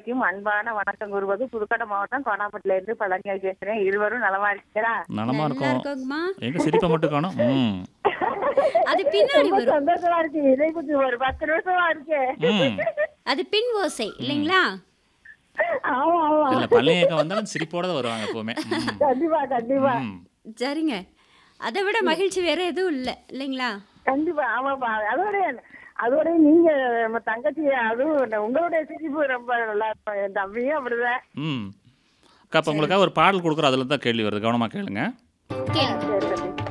இருவருக்கும் அன்பான வணக்கம் கூறுவது புதுக்கோட்டை மாவட்டம் கோனாப்பட்டில இருந்து பழனியாய் பேசுறேன் இருவரும் நலமா இருக்கிறா நலமா நல்லா இருக்கும் இருக்கோங்கம்மா எங்க சிரிப்பை மட்டும் காணும் ம் அது பின்னாடி ரொம்ப வரும் சந்தோஷமா இருக்கு இதை பத்தி ஒரு பத்து நிமிஷமா இருக்கு ம் அது பின் ஓசை இல்லைங்களா ஆமா ஆமா இல்ல பள்ளியக்கம் வந்தாலும் சிரிப்போட தான் வருவாங்க எப்பவுமே ம். கண்டிப்பா கண்டிப்பா ம். சரிங்க அதை விட மகிழ்ச்சி வேற எதுவும் இல்லை இல்லைங்களா கண்டிப்பா ஆமாப்பா அதோட அதோட நீங்க நம்ம தங்கச்சி அதுவும் உங்களுடைய சிரிப்பு ரொம்ப நல்லா இருக்கும் என் தம்பியும் அப்படிதான் ம் அக்கா அப்போ உங்களுக்காக ஒரு பாடல் கொடுக்குறோம் அதில் தான் கேள்வி வருது கவனமாக கேளுங்க கேளுங்க சரி